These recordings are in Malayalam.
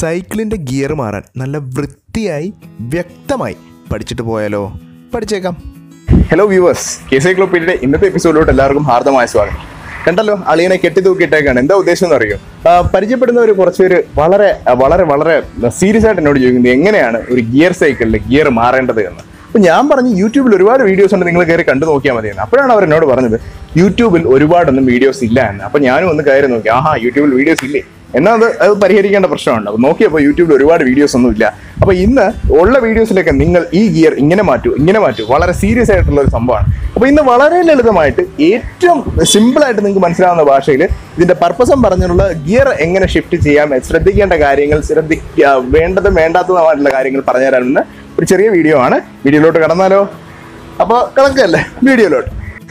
സൈക്കിളിൻ്റെ ഗിയർ മാറാൻ നല്ല വൃത്തിയായി വ്യക്തമായി പഠിച്ചിട്ട് പോയാലോ പഠിച്ചേക്കാം ഹലോ വ്യൂവേഴ്സ് കെ സി ക്ലോപ്പിന്റെ ഇന്നത്തെ എപ്പിസോഡിലോട്ട് എല്ലാവർക്കും ഹാർദമായ സ്വാഗതം കണ്ടല്ലോ അളിയനെ കെട്ടി തൂക്കിയിട്ടേക്കാണ് എന്താ ഉദ്ദേശം എന്ന് അറിയോ ആ, പരിചയപ്പെടുന്നവർ കുറച്ചുപേര് വളരെ ആ, വളരെ വളരെ സീരിയസ് ആയിട്ട് എന്നോട് ചോദിക്കുന്നത് എങ്ങനെയാണ് ഒരു ഗിയർ സൈക്കിളിൽ ഗിയർ മാറേണ്ടത് എന്ന് അപ്പൊ ഞാൻ പറഞ്ഞു യൂട്യൂബിൽ ഒരുപാട് വീഡിയോസ് ഉണ്ട് നിങ്ങൾ കയറി കണ്ടു നോക്കിയാൽ മതി എന്ന് അപ്പോഴാണ് അവർ എന്നോട് പറഞ്ഞത് യൂട്യൂബിൽ ഒരുപാടൊന്നും വീഡിയോസ് ഇല്ല എന്ന് അപ്പൊ ഞാനും ഒന്ന് കയറി നോക്കി ആഹാ യൂട്യൂബിൽ വീഡിയോസ് ഇല്ലേ എന്നാൽ അത് അത് പരിഹരിക്കേണ്ട പ്രശ്നമുണ്ട് അപ്പോൾ നോക്കിയപ്പോൾ യൂട്യൂബിൽ ഒരുപാട് വീഡിയോസ് ഒന്നും ഇല്ല അപ്പോൾ ഇന്ന് ഉള്ള വീഡിയോസിലൊക്കെ നിങ്ങൾ ഈ ഗിയർ ഇങ്ങനെ മാറ്റൂ ഇങ്ങനെ മാറ്റൂ വളരെ സീരിയസ് ആയിട്ടുള്ള ഒരു സംഭവമാണ് അപ്പോൾ ഇന്ന് വളരെ ലളിതമായിട്ട് ഏറ്റവും സിമ്പിളായിട്ട് നിങ്ങൾക്ക് മനസ്സിലാവുന്ന ഭാഷയിൽ ഇതിന്റെ പർപ്പസം പറഞ്ഞിട്ടുള്ള ഗിയർ എങ്ങനെ ഷിഫ്റ്റ് ചെയ്യാം ശ്രദ്ധിക്കേണ്ട കാര്യങ്ങൾ ശ്രദ്ധിക്കുക വേണ്ടതും വേണ്ടാത്തതുമായിട്ടുള്ള കാര്യങ്ങൾ പറഞ്ഞു തരാമെന്ന് ഒരു ചെറിയ വീഡിയോ ആണ് വീഡിയോയിലോട്ട് കടന്നാലോ അപ്പോൾ കിടക്കല്ലേ വീഡിയോയിലോട്ട്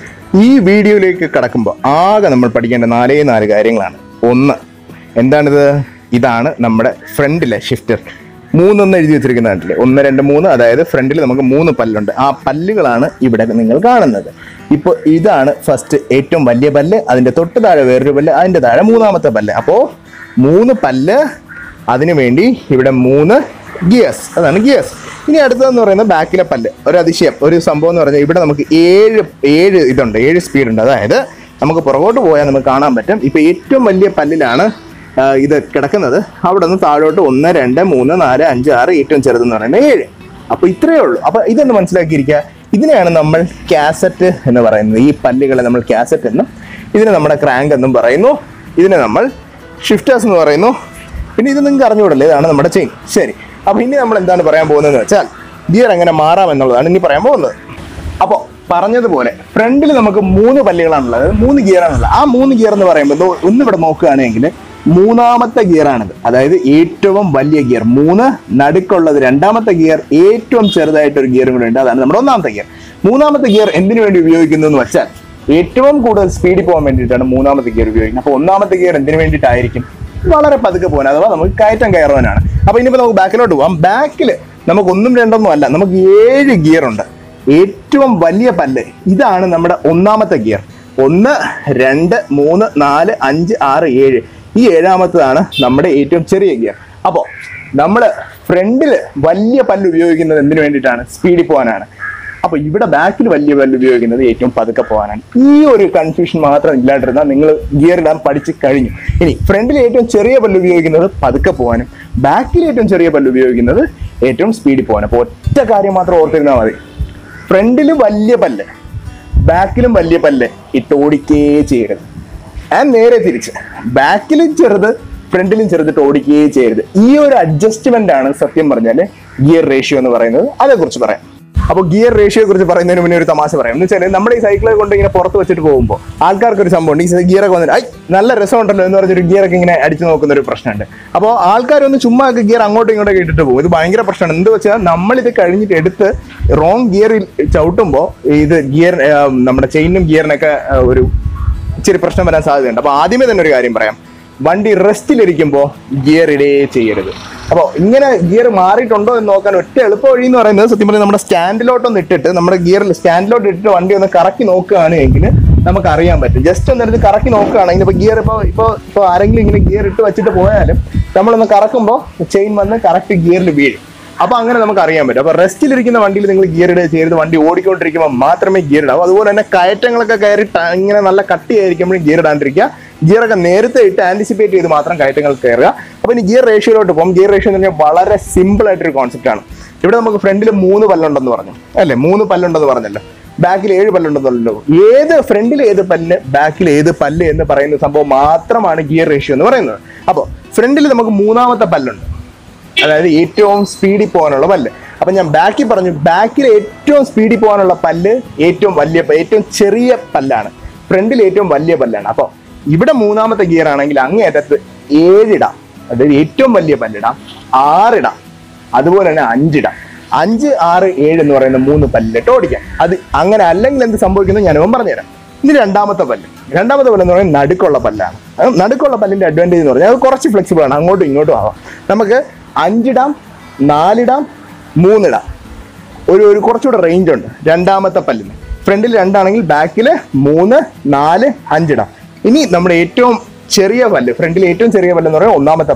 ഈ വീഡിയോയിലേക്ക് കടക്കുമ്പോൾ ആകെ നമ്മൾ പഠിക്കേണ്ട നാലേ നാല് കാര്യങ്ങളാണ് ഒന്ന് എന്താണിത് ഇതാണ് നമ്മുടെ ഫ്രണ്ടിലെ ഷിഫ്റ്റർ മൂന്നൊന്ന് എഴുതി വെച്ചിരിക്കുന്ന കണ്ടില്ലേ ഒന്ന് രണ്ട് മൂന്ന് അതായത് ഫ്രണ്ടിൽ നമുക്ക് മൂന്ന് പല്ലുണ്ട് ആ പല്ലുകളാണ് ഇവിടെ നിങ്ങൾ കാണുന്നത് ഇപ്പോൾ ഇതാണ് ഫസ്റ്റ് ഏറ്റവും വലിയ പല്ല് അതിൻ്റെ തൊട്ട് താഴെ വേറൊരു പല്ല് അതിൻ്റെ താഴെ മൂന്നാമത്തെ പല്ല് അപ്പോൾ മൂന്ന് പല്ല് അതിനു വേണ്ടി ഇവിടെ മൂന്ന് ഗിയേഴ്സ് അതാണ് ഗിയേഴ്സ് ഇനി അടുത്തതെന്ന് പറയുന്നത് ബാക്കിലെ പല്ല് ഒരു അതിശയം ഒരു സംഭവം എന്ന് പറഞ്ഞാൽ ഇവിടെ നമുക്ക് ഏഴ് ഏഴ് ഇതുണ്ട് ഏഴ് സ്പീഡ് ഉണ്ട് അതായത് നമുക്ക് പുറകോട്ട് പോയാൽ നമുക്ക് കാണാൻ പറ്റും ഇപ്പൊ ഏറ്റവും വലിയ പല്ലിലാണ് ആ, ഇത് കിടക്കുന്നത് അവിടെ നിന്ന് താഴോട്ട് ഒന്ന് രണ്ട് മൂന്ന് നാല് അഞ്ച് ആറ് ഏറ്റവും ചെറുതെന്ന് പറയുന്നത് ഏഴ് അപ്പൊ ഇത്രയേ ഉള്ളൂ അപ്പൊ ഇതൊന്ന് മനസ്സിലാക്കിയിരിക്കുക ഇതിനെയാണ് നമ്മൾ കാസറ്റ് എന്ന് പറയുന്നത് ഈ പല്ലുകളെ നമ്മൾ കാസറ്റ് എന്നും ഇതിനെ നമ്മുടെ ക്രാങ്ക് എന്നും പറയുന്നു ഇതിനെ നമ്മൾ ഷിഫ്റ്റേഴ്സ് എന്ന് പറയുന്നു പിന്നെ ഇത് നിങ്ങൾക്ക് അറിഞ്ഞുകൂടല്ലേ ഇതാണ് നമ്മുടെ ചെയിൻ ശരി അപ്പൊ ഇനി നമ്മൾ എന്താണ് പറയാൻ പോകുന്നത് വെച്ചാൽ ഗിയർ എങ്ങനെ മാറാം എന്നുള്ളതാണ് ഇനി പറയാൻ പോകുന്നത് അപ്പോൾ പറഞ്ഞതുപോലെ ഫ്രണ്ടിൽ നമുക്ക് മൂന്ന് പല്ലുകളാണുള്ളത് അതായത് മൂന്ന് ഗിയറാണുള്ളത് ആ മൂന്ന് ഗിയർ എന്ന് പറയുമ്പോൾ ദോ ഒന്ന് ഇവിടെ നോക്കുകയാണെങ്കിൽ മൂന്നാമത്തെ ഗിയറാണിത് അതായത് ഏറ്റവും വലിയ ഗിയർ മൂന്ന് നടുക്കുള്ളത് രണ്ടാമത്തെ ഗിയർ ഏറ്റവും ചെറുതായിട്ട് ഒരു ഗിയറും കൂടെ ഉണ്ട് അതാണ് നമ്മുടെ ഒന്നാമത്തെ ഗിയർ മൂന്നാമത്തെ ഗിയർ എന്തിനു വേണ്ടി ഉപയോഗിക്കുന്നു എന്ന് വെച്ചാൽ ഏറ്റവും കൂടുതൽ സ്പീഡിൽ പോകാൻ വേണ്ടിയിട്ടാണ് മൂന്നാമത്തെ ഗിയർ ഉപയോഗിക്കുന്നത് അപ്പോൾ ഒന്നാമത്തെ ഗിയർ എന്തിനു വേണ്ടിയിട്ടായിരിക്കും വളരെ പതുക്കെ പോകാൻ അഥവാ നമുക്ക് കയറ്റം കയറുവാനാണ് അപ്പൊ ഇനിയിപ്പോ നമുക്ക് ബാക്കിലോട്ട് പോവാം ബാക്കിൽ നമുക്ക് ഒന്നും രണ്ടൊന്നും അല്ല നമുക്ക് ഏഴ് ഗിയർ ഉണ്ട് ഏറ്റവും വലിയ പല്ല് ഇതാണ് നമ്മുടെ ഒന്നാമത്തെ ഗിയർ ഒന്ന് രണ്ട് മൂന്ന് നാല് അഞ്ച് ആറ് ഏഴ് ഈ ഏഴാമത്തതാണ് നമ്മുടെ ഏറ്റവും ചെറിയ ഗിയർ അപ്പോൾ നമ്മൾ ഫ്രണ്ടിൽ വലിയ പല്ല് ഉപയോഗിക്കുന്നത് എന്തിനു വേണ്ടിയിട്ടാണ് സ്പീഡിൽ പോകാനാണ് അപ്പൊ ഇവിടെ ബാക്കിൽ വലിയ പല്ല് ഉപയോഗിക്കുന്നത് ഏറ്റവും പതുക്കെ പോകാനാണ് ഈ ഒരു കൺഫ്യൂഷൻ മാത്രം ഇല്ലാണ്ടിരുന്നാൽ നിങ്ങൾ ഗിയർ ഇടാൻ പഠിച്ച് കഴിഞ്ഞു ഇനി ഫ്രണ്ടിൽ ഏറ്റവും ചെറിയ പല്ല് ഉപയോഗിക്കുന്നത് പതുക്കെ പോകാനും ബാക്കിൽ ഏറ്റവും ചെറിയ പല്ല് ഉപയോഗിക്കുന്നത് ഏറ്റവും സ്പീഡിൽ പോകാനും അപ്പോൾ ഒറ്റ കാര്യം മാത്രം ഓർത്തിരുന്നാൽ മതി ഫ്രണ്ടിൽ വലിയ പല്ല് ബാക്കിലും വലിയ പല്ല് ഇട്ട് ഓടിക്കേ ചെയ്യരുത് ആൻഡ് നേരെ തിരിച്ച് ബാക്കിലും ചെറുത് ഫ്രണ്ടിലും ചെറുതിട്ട് ഓടിക്കുകയേ ചെയ്യരുത് ഈ ഒരു അഡ്ജസ്റ്റ്മെന്റ് ആണ് സത്യം പറഞ്ഞാൽ ഗിയർ റേഷ്യോ എന്ന് പറയുന്നത് അതേക്കുറിച്ച് പറയാം അപ്പോൾ ഗിയർ റേഷ്യോയെ കുറിച്ച് പറയുന്നതിന് മുന്നേ ഒരു തമാശ പറയാം എന്ന് വെച്ചാൽ നമ്മുടെ ഈ സൈക്കിളെ കൊണ്ട് ഇങ്ങനെ പുറത്ത് വെച്ചിട്ട് പോകുമ്പോൾ ആൾക്കാർക്ക് ഒരു സംഭവം ഈ ഗിയറൊക്കെ വന്നിട്ട് ഐ നല്ല രസമുണ്ടല്ലോ എന്ന് പറഞ്ഞൊരു ഗിയറൊക്കെ ഇങ്ങനെ അടിച്ചു നോക്കുന്ന ഒരു പ്രശ്നമുണ്ട് അപ്പോൾ ആൾക്കാരൊന്ന് ചുമ്മാ ഒക്കെ ഗിയർ അങ്ങോട്ടും ഇങ്ങോട്ടും ഇട്ടിട്ട് പോകും ഇത് ഭയങ്കര പ്രശ്നമാണ് എന്ത് വെച്ചാൽ നമ്മളിത് കഴിഞ്ഞിട്ട് എടുത്ത് റോങ് ഗിയറിൽ ചവിട്ടുമ്പോൾ ഇത് ഗിയർ നമ്മുടെ ചെയിനും ഗിയറിനൊക്കെ ആ, ഒരു ഇച്ചിരി പ്രശ്നം വരാൻ സാധ്യതയുണ്ട് അപ്പോൾ ആദ്യമേ തന്നെ ഒരു കാര്യം പറയാം വണ്ടി റെസ്റ്റിലിരിക്കുമ്പോൾ ഗിയർ ഇടേ ചെയ്യരുത് അപ്പോൾ ഇങ്ങനെ ഗിയർ മാറിയിട്ടുണ്ടോ എന്ന് നോക്കാൻ ഒറ്റ എളുപ്പ വഴി എന്ന് പറയുന്നത് സത്യം പറഞ്ഞാൽ നമ്മുടെ സ്റ്റാൻഡിലോട്ടൊന്ന് ഇട്ടിട്ട് നമ്മുടെ ഗിയറിൽ സ്റ്റാൻഡിലോട്ട് ഇട്ടിട്ട് വണ്ടി ഒന്ന് കറക്കി നോക്കുകയാണെങ്കിൽ നമുക്ക് അറിയാൻ പറ്റും ജസ്റ്റ് ഒന്ന് എടുത്ത് കറക്കി നോക്കുകയാണെങ്കിൽ ഇപ്പോൾ ഗിയർ ഇപ്പോൾ ഇപ്പോൾ ഇപ്പോൾ ആരെങ്കിലും ഇങ്ങനെ ഗിയർ ഇട്ട് വെച്ചിട്ട് പോയാലും നമ്മളൊന്ന് കറക്കുമ്പോൾ ചെയിൻ വന്ന് കറക്റ്റ് ഗിയറിൽ വീഴും അപ്പൊ അങ്ങനെ നമുക്ക് അറിയാൻ പറ്റും അപ്പൊ റെസ്റ്റിലിരിക്കുന്ന വണ്ടിയിൽ നിങ്ങൾ ഗിയർ ഇടുക ചെയ്യരുത് വണ്ടി ഓടിക്കൊണ്ടിരിക്കുമ്പോൾ മാത്രമേ ഗിയർ ഇടാവൂ അതുപോലെ തന്നെ കയറ്റങ്ങളൊക്കെ കയറി ട- ഇങ്ങനെ നല്ല കട്ടിയായിരിക്കുമ്പോഴും ഗിയർ ഇടാണ്ടിരിക്കുക ഗിയറൊക്കെ നേരത്തെ ഇട്ട് ആന്റിസിപ്പേറ്റ് ചെയ്ത് മാത്രം കയറ്റങ്ങൾ കയറുക അപ്പൊ ഇനി ഗിയർ റേഷ്യോയിലോട്ട് പോകും ഗിയർ റേഷ്യോ എന്ന് പറഞ്ഞാൽ വളരെ സിമ്പിൾ ആയിട്ടൊരു കോൺസെപ്റ്റ് ആണ് ഇവിടെ നമുക്ക് ഫ്രണ്ടിൽ മൂന്ന് പല്ലുണ്ടെന്ന് പറഞ്ഞു അല്ലേ മൂന്ന് പല്ലുണ്ടെന്ന് പറഞ്ഞല്ലോ ബാക്കിൽ ഏഴ് പല്ലുണ്ടെന്നല്ലോ ഏത് ഫ്രണ്ടിൽ ഏത് പല്ല് ബാക്കിൽ ഏത് പല്ല് എന്ന് പറയുന്ന സംഭവം മാത്രമാണ് ഗിയർ റേഷ്യോ എന്ന് പറയുന്നത് അപ്പോൾ ഫ്രണ്ടിൽ നമുക്ക് മൂന്നാമത്തെ പല്ലുണ്ട് അതായത് ഏറ്റവും സ്പീഡിൽ പോകാനുള്ള പല്ല് അപ്പൊ ഞാൻ ബാക്കിൽ പറഞ്ഞു ബാക്കിൽ ഏറ്റവും സ്പീഡിൽ പോകാനുള്ള പല്ല് ഏറ്റവും വലിയ പ- ഏറ്റവും ചെറിയ പല്ലാണ് ഫ്രണ്ടിൽ ഏറ്റവും വലിയ പല്ലാണ് അപ്പോൾ ഇവിടെ മൂന്നാമത്തെ ഗിയർ ആണെങ്കിൽ അങ്ങേയറ്റത്ത് ഏഴിടാം അതായത് ഏറ്റവും വലിയ പല്ലിടാം ആറിടാം അതുപോലെ തന്നെ അഞ്ചിടാം അഞ്ച് ആറ് ഏഴ് എന്ന് പറയുന്ന മൂന്ന് പല്ലിട്ട് ഓടിക്കാം അത് അങ്ങനെ അല്ലെങ്കിൽ എന്ത് സംഭവിക്കുന്നത് ഞാൻ ഇവൻ പറഞ്ഞുതരാം ഇനി രണ്ടാമത്തെ പല്ല് രണ്ടാമത്തെ പല്ല് എന്ന് പറയുന്നത് നടുക്കുള്ള പല്ലാണ് അത് നടുക്കുള്ള പല്ലിന്റെ അഡ്വാൻറ്റേജ് എന്ന് പറഞ്ഞാൽ അത് കുറച്ച് ഫ്ലെക്സിബിൾ ആണ് അങ്ങോട്ടും ഇങ്ങോട്ടും ആവാം നമുക്ക് അഞ്ചിടാം നാലിടാം മൂന്നിടാം ഒരു ഒരു കുറച്ചുകൂടെ റേഞ്ച് ഉണ്ട് രണ്ടാമത്തെ പല്ലിന് ഫ്രണ്ടിൽ രണ്ടാണെങ്കിൽ ബാക്കിൽ മൂന്ന് നാല് അഞ്ചിടാം ഇനി നമ്മുടെ ഏറ്റവും ചെറിയ പല്ല് ഫ്രണ്ടിൽ ഏറ്റവും ചെറിയ പല്ല് എന്ന് പറയുന്നത് ഒന്നാമത്തെ പല്ല്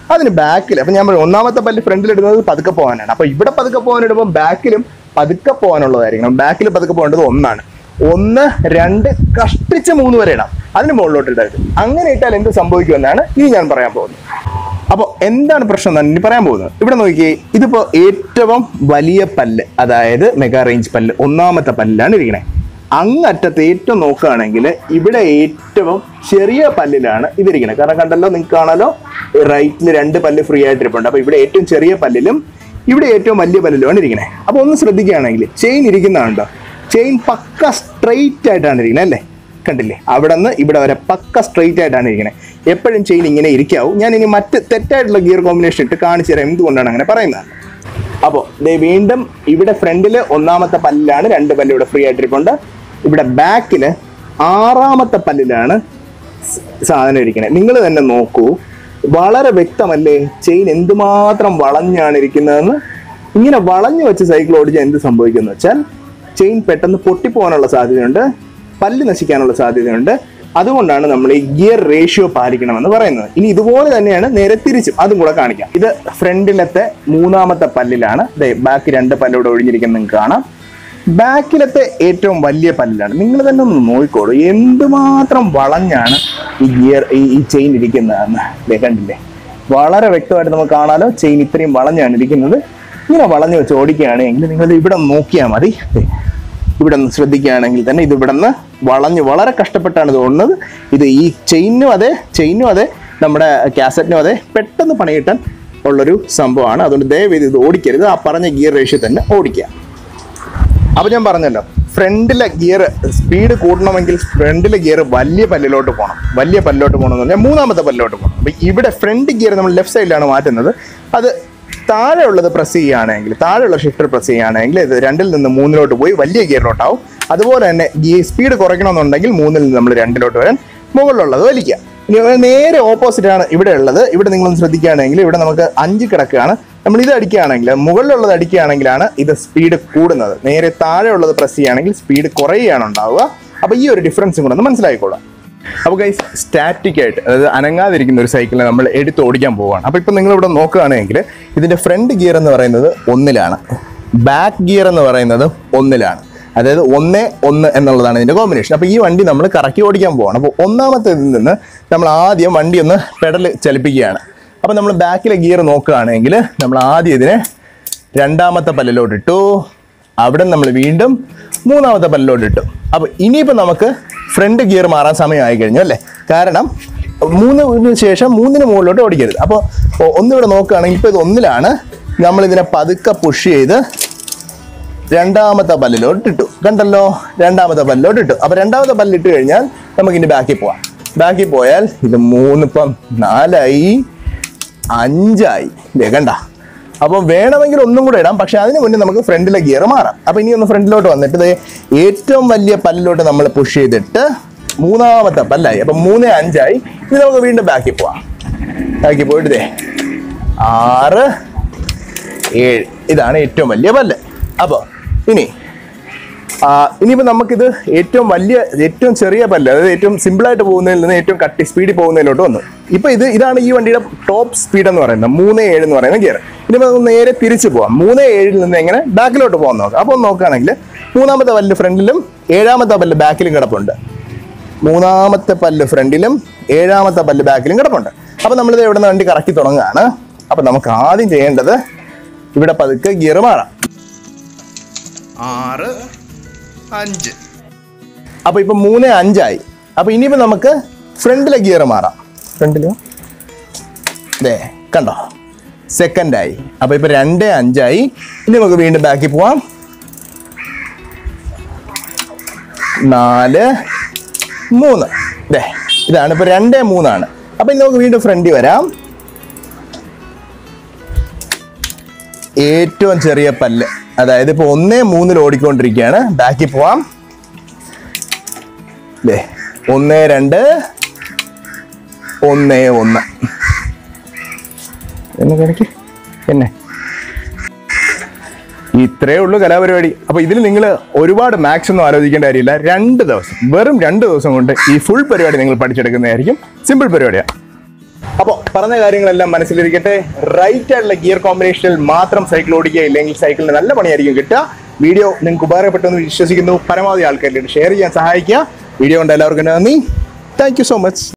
അതിന് ബാക്കിൽ അപ്പൊ ഞാൻ പറഞ്ഞു, ഒന്നാമത്തെ പല്ല് ഫ്രണ്ടിൽ ഇടുന്നത് പതുക്കെ പോകാനാണ് അപ്പൊ ഇവിടെ പതുക്കെ പോകാൻ ഇടുമ്പോൾ ബാക്കിലും പതുക്കെ പോകാനുള്ളതായിരിക്കണം ബാക്കിൽ പതുക്കെ പോകേണ്ടത് ഒന്നാണ് ഒന്ന് രണ്ട് കഷ്ടിച്ച് മൂന്ന് വരെ ഇടാം അതിന് മുകളിലോട്ട് ഇടരുത് അങ്ങനെ ഇട്ടാൽ എന്ത് സംഭവിക്കുമെന്നാണ് ഇനി ഞാൻ പറയാൻ പോകുന്നത് അപ്പോൾ എന്താണ് പ്രശ്നം എന്നാണ് ഇനി പറയാൻ പോകുന്നത് ഇവിടെ നോക്കിയേ ഇതിപ്പോ ഏറ്റവും വലിയ പല്ല് അതായത് മെഗാ റേഞ്ച് പല്ല് ഒന്നാമത്തെ പല്ലിലാണ് ഇരിക്കണേ അങ്ങറ്റത്ത് ഏറ്റവും നോക്കുകയാണെങ്കിൽ ഇവിടെ ഏറ്റവും ചെറിയ പല്ലിലാണ് ഇതിരിക്കുന്നത് കാരണം കണ്ടല്ലോ നിങ്ങൾക്ക് കാണാലോ റൈറ്റിൽ രണ്ട് പല്ല് ഫ്രീ ആയിട്ട് ഇരിപ്പുണ്ട് അപ്പൊ ഇവിടെ ഏറ്റവും ചെറിയ പല്ലിലും ഇവിടെ ഏറ്റവും വലിയ പല്ലിലുമാണ് ഇരിക്കുന്നത് അപ്പൊ ഒന്ന് ശ്രദ്ധിക്കുകയാണെങ്കിൽ ചെയിൻ ഇരിക്കുന്നതാണ്ടോ ചെയിൻ പക്ക സ്ട്രെയിറ്റ് ആയിട്ടാണ് ഇരിക്കുന്നത് അല്ലേ കണ്ടില്ലേ അവിടെ നിന്ന് ഇവിടെ വരെ പക്ക സ്ട്രെയിറ്റ് ആയിട്ടാണ് ഇരിക്കുന്നത് എപ്പോഴും ചെയിൻ ഇങ്ങനെ ഇരിക്കാവും ഞാൻ ഇനി മറ്റ് തെറ്റായിട്ടുള്ള ഗിയർ കോമ്പിനേഷൻ ഇട്ട് കാണിച്ചു തരാം എന്തുകൊണ്ടാണ് അങ്ങനെ പറയുന്നത് അപ്പോൾ ദേ വീണ്ടും ഇവിടെ ഫ്രണ്ടിൽ ഒന്നാമത്തെ പല്ലിലാണ് രണ്ട് പല്ല് ഇവിടെ ഫ്രീ ആയിട്ടിരിപ്പുണ്ട് ഇവിടെ ബാക്കിൽ ആറാമത്തെ പല്ലിലാണ് സ് സാധനം ഇരിക്കണേ നിങ്ങൾ തന്നെ നോക്കൂ വളരെ വ്യക്തമല്ലേ ചെയിൻ എന്തുമാത്രം വളഞ്ഞാണ് ഇരിക്കുന്നതെന്ന് ഇങ്ങനെ വളഞ്ഞു വെച്ച് സൈക്കിൾ ഓടിച്ചാൽ എന്ത് സംഭവിക്കുന്നു വെച്ചാൽ ചെയിൻ പെട്ടെന്ന് പൊട്ടിപ്പോകാനുള്ള സാധ്യതയുണ്ട് പല്ല് നശിക്കാനുള്ള സാധ്യതയുണ്ട് അതുകൊണ്ടാണ് നമ്മൾ ഈ ഗിയർ റേഷ്യോ പാലിക്കണമെന്ന് പറയുന്നത് ഇനി ഇതുപോലെ തന്നെയാണ് നേരെ തിരിച്ചും അതും കൂടെ കാണിക്കാം ഇത് ഫ്രണ്ടിലത്തെ മൂന്നാമത്തെ പല്ലിലാണ് ദേ ബാക്ക് രണ്ട് പല്ലിവിടെ ഒഴിഞ്ഞിരിക്കുന്നത് നിങ്ങൾക്ക് കാണാം ബാക്കിലത്തെ ഏറ്റവും വലിയ പല്ലിലാണ് നിങ്ങൾ തന്നെ ഒന്ന് നോക്കിക്കോളൂ എന്തുമാത്രം വളഞ്ഞാണ് ഈ ഗിയർ ഈ ഈ ചെയിൻ ഇരിക്കുന്നതെന്ന് ദേ കണ്ടില്ലേ വളരെ വ്യക്തമായിട്ട് നമുക്ക് കാണാലോ ചെയിൻ ഇത്രയും വളഞ്ഞാണ് ഇരിക്കുന്നത് ഇങ്ങനെ വളഞ്ഞു വെച്ച് ഓടിക്കുകയാണെങ്കിൽ നിങ്ങൾ ഇവിടെ നോക്കിയാൽ മതി ദേ, ഇവിടെ നിന്ന് ശ്രദ്ധിക്കുകയാണെങ്കിൽ തന്നെ ഇത് ഇവിടെ നിന്ന് വളഞ്ഞ് വളരെ കഷ്ടപ്പെട്ടാണ് ഇത് ഓടുന്നത് ഇത് ഈ ചെയിനും അതെ ചെയിനും അതെ നമ്മുടെ കാസറ്റിനും അതെ പെട്ടെന്ന് പണികിട്ടാൻ ഉള്ളൊരു സംഭവമാണ് അതുകൊണ്ട് ദയവേത് ഇത് ഓടിക്കരുത് ആ പറഞ്ഞ ഗിയർ റേഷ്യോ തന്നെ ഓടിക്കുക അപ്പൊ ഞാൻ പറഞ്ഞല്ലോ ഫ്രണ്ടിലെ ഗിയർ സ്പീഡ് കൂട്ടണമെങ്കിൽ ഫ്രണ്ടിലെ ഗിയർ വലിയ പല്ലിലോട്ട് പോകണം വലിയ പല്ലിലോട്ട് പോകണം എന്ന് പറഞ്ഞാൽ മൂന്നാമത്തെ പല്ലിലോട്ട് പോകണം അപ്പൊ ഇവിടെ ഫ്രണ്ട് ഗിയർ നമ്മൾ ലെഫ്റ്റ് സൈഡിലാണ് മാറ്റുന്നത് അത് താഴെ ഉള്ളത് പ്രസ് ചെയ്യുകയാണെങ്കിൽ താഴെയുള്ള ഷിഫ്റ്റർ പ്രസ് ചെയ്യുകയാണെങ്കിൽ ഇത് രണ്ടിൽ നിന്ന് മൂന്നിലോട്ട് പോയി വലിയ ഗിയറിലോട്ടാവും അതുപോലെ തന്നെ ഈ സ്പീഡ് കുറയ്ക്കണമെന്നുണ്ടെങ്കിൽ മൂന്നിൽ നിന്ന് നമ്മൾ രണ്ടിലോട്ട് വരാൻ മുകളിലുള്ളത് വലിക്കുക ഇനി നേരെ ഓപ്പോസിറ്റ് ആണ് ഇവിടെ ഉള്ളത് ഇവിടെ നിങ്ങളൊന്ന് ശ്രദ്ധിക്കുകയാണെങ്കിൽ ഇവിടെ നമുക്ക് അഞ്ച് കിടക്കുകയാണ് നമ്മൾ ഇത് അടിക്കുകയാണെങ്കിൽ മുകളിലുള്ളത് അടിക്കുകയാണെങ്കിലാണ് ഇത് സ്പീഡ് കൂടുന്നത് നേരെ താഴെ ഉള്ളത് പ്രസ് ചെയ്യുകയാണെങ്കിൽ സ്പീഡ് കുറയുകയാണ് ഉണ്ടാവുക അപ്പൊ ഈ ഒരു ഡിഫറൻസും കൂടെ ഒന്ന് മനസ്സിലാക്കിക്കോളാം അപ്പോൾ ഗൈസ് സ്റ്റാറ്റിക് ആയിട്ട് അതായത് അനങ്ങാതിരിക്കുന്ന ഒരു സൈക്കിളിനെ നമ്മൾ എടുത്ത് ഓടിക്കാൻ പോവുകയാണ് അപ്പോൾ ഇപ്പം നിങ്ങൾ ഇവിടെ നോക്കുകയാണെങ്കിൽ ഇതിന്റെ ഫ്രണ്ട് ഗിയർ എന്ന് പറയുന്നത് ഒന്നിലാണ് ബാക്ക് ഗിയർ എന്ന് പറയുന്നത് ഒന്നിലാണ് അതായത് ഒന്ന് ഒന്ന് എന്നുള്ളതാണ് ഇതിന്റെ കോമ്പിനേഷൻ അപ്പോൾ ഈ വണ്ടി നമ്മൾ കറക്കി ഓടിക്കാൻ പോവാണ് അപ്പോൾ ഒന്നാമത്തെ ഇതിൽ നിന്ന് നമ്മൾ ആദ്യം വണ്ടി ഒന്ന് പെഡൽ ചലിപ്പിക്കുകയാണ് അപ്പോൾ നമ്മൾ ബാക്കിലെ ഗിയർ നോക്കുകയാണെങ്കിൽ നമ്മൾ ആദ്യം ഇതിനെ രണ്ടാമത്തെ പല്ലിലോട്ട് ഇട്ടു അവിടെ നമ്മൾ വീണ്ടും മൂന്നാമത്തെ പല്ലിലോട്ട് ഇട്ടു അപ്പോൾ ഇനിയിപ്പോൾ നമുക്ക് ഫ്രണ്ട് ഗിയർ മാറാൻ സമയമായി കഴിഞ്ഞു അല്ലേ കാരണം മൂന്നിന് ശേഷം മൂന്നിന് മുകളിലോട്ട് ഓടിക്കരുത് അപ്പോൾ ഒന്നിവിടെ നോക്കുകയാണെങ്കിൽ ഇപ്പോൾ ഇത് ഒന്നിലാണ് നമ്മൾ ഇതിനെ പതുക്കെ പുഷ് ചെയ്ത് രണ്ടാമത്തെ പല്ലിലോട്ട് ഇട്ടു കണ്ടല്ലോ രണ്ടാമത്തെ പല്ലിലോട്ട് ഇട്ടു അപ്പൊ രണ്ടാമത്തെ പല്ലിട്ട് കഴിഞ്ഞാൽ നമുക്ക് ഇനി ബാക്കിൽ പോവാം ബാക്കിൽ പോയാൽ ഇത് മൂന്നിപ്പം നാലായി അഞ്ചായി ദേ കണ്ട അപ്പോൾ വേണമെങ്കിൽ ഒന്നും കൂടെ ഇടാം പക്ഷെ അതിന് മുന്നേ നമുക്ക് ഫ്രണ്ടിലെ ഗിയർ മാറാം അപ്പൊ ഇനി ഒന്ന് ഫ്രണ്ടിലോട്ട് വന്നിട്ട് ദേ ഏറ്റവും വലിയ പല്ലിലോട്ട് നമ്മൾ പുഷ് ചെയ്തിട്ട് മൂന്നാമത്തെ പല്ലായി അപ്പൊ മൂന്ന് അഞ്ചായി ഇനി നമുക്ക് വീണ്ടും ബാക്കിൽ പോവാം ബാക്കിൽ പോയിട്ട് ദേ ആറ് ഏഴ് ഇതാണ് ഏറ്റവും വലിയ പല്ല് അപ്പോൾ ഇനി ആ, ഇനിയിപ്പോൾ നമുക്കിത് ഏറ്റവും വലിയ ഏറ്റവും ചെറിയ പല്ല് അതായത് ഏറ്റവും സിമ്പിളായിട്ട് പോകുന്നതിൽ നിന്ന് ഏറ്റവും കട്ടി സ്പീഡിൽ പോകുന്നതിലോട്ട് വന്നു ഇപ്പോൾ ഇത് ഇതാണ് ഈ വണ്ടിയുടെ ടോപ്പ് സ്പീഡ് എന്ന് പറയുന്നത് മൂന്ന് ഏഴ് എന്ന് പറയുന്ന ഗിയർ ഇനിയിപ്പോൾ നമുക്ക് നേരെ തിരിച്ചു പോവാം മൂന്ന് ഏഴിൽ നിന്ന് എങ്ങനെ ബാക്കിലോട്ട് പോകാൻ നോക്കാം അപ്പോൾ നോക്കുകയാണെങ്കിൽ മൂന്നാമത്തെ പല്ല് ഫ്രണ്ടിലും ഏഴാമത്തെ പല്ല് ബാക്കിലും കിടപ്പുണ്ട് മൂന്നാമത്തെ പല്ല് ഫ്രണ്ടിലും ഏഴാമത്തെ പല്ല് ബാക്കിലും കിടപ്പുണ്ട് അപ്പോൾ നമ്മളിത് എവിടെ നിന്ന് വണ്ടി കറക്കി തുടങ്ങുകയാണ് അപ്പോൾ നമുക്ക് ആദ്യം ചെയ്യേണ്ടത് ഇവിടെ പതുക്കെ ഗിയർ മാറാം ആറ് അഞ്ച് അപ്പോൾ ഇപ്പൊ മൂന്ന് അഞ്ചായി അപ്പോൾ ഇനിയിപ്പോൾ നമുക്ക് ഫ്രണ്ടിലെ ഗിയർ മാറാം ഫ്രണ്ടിലോ ദേ കണ്ടോ സെക്കൻഡായി അപ്പോൾ ഇപ്പൊ രണ്ട് അഞ്ചായി ഇനി നമുക്ക് വീണ്ടും ബാക്കിൽ പോവാം നാല് മൂന്ന് ദേ ഇതാണ് ഇപ്പൊ രണ്ട് മൂന്നാണ് അപ്പൊ ഇനി നമുക്ക് വീണ്ടും ഫ്രണ്ടിൽ വരാം ഏറ്റവും ചെറിയ പല്ല് അതായത് ഇപ്പൊ ഒന്നേ മൂന്നിൽ ഓടിക്കൊണ്ടിരിക്കുകയാണ് ബാക്കിൽ പോവാം ദേ ഒന്ന് രണ്ട് ഒന്ന് ഒന്ന് എന്നെ കാണിക്ക് എന്നെ ഇത്രയേ ഉള്ളൂ കലാപരിപാടി അപ്പൊ ഇതിൽ നിങ്ങൾ ഒരുപാട് മാത്സ് ഒന്നും ആലോചിക്കേണ്ട കാര്യമില്ല രണ്ട് ദിവസം വെറും രണ്ട് ദിവസം കൊണ്ട് ഈ ഫുൾ പരിപാടി നിങ്ങൾ പഠിച്ചെടുക്കുന്നതായിരിക്കും സിമ്പിൾ പരിപാടിയാണ് അപ്പോൾ പറഞ്ഞ കാര്യങ്ങളെല്ലാം മനസ്സിലിരിക്കട്ടെ റൈറ്റ് ആയിട്ടുള്ള ഗിയർ കോമ്പിനേഷനിൽ മാത്രം സൈക്കിൾ ഓടിക്കുക ഇല്ലെങ്കിൽ സൈക്കിളിന് നല്ല പണിയായിരിക്കും കിട്ടുക വീഡിയോ നിങ്ങൾക്ക് ഉപകാരപ്പെട്ടെന്ന് വിശ്വസിക്കുന്നു പരമാവധി ആൾക്കാരിലേക്ക് ഷെയർ ചെയ്യാൻ സഹായിക്കുക വീഡിയോ കൊണ്ട് എല്ലാവർക്കും നന്ദി താങ്ക് യു സോ മച്ച്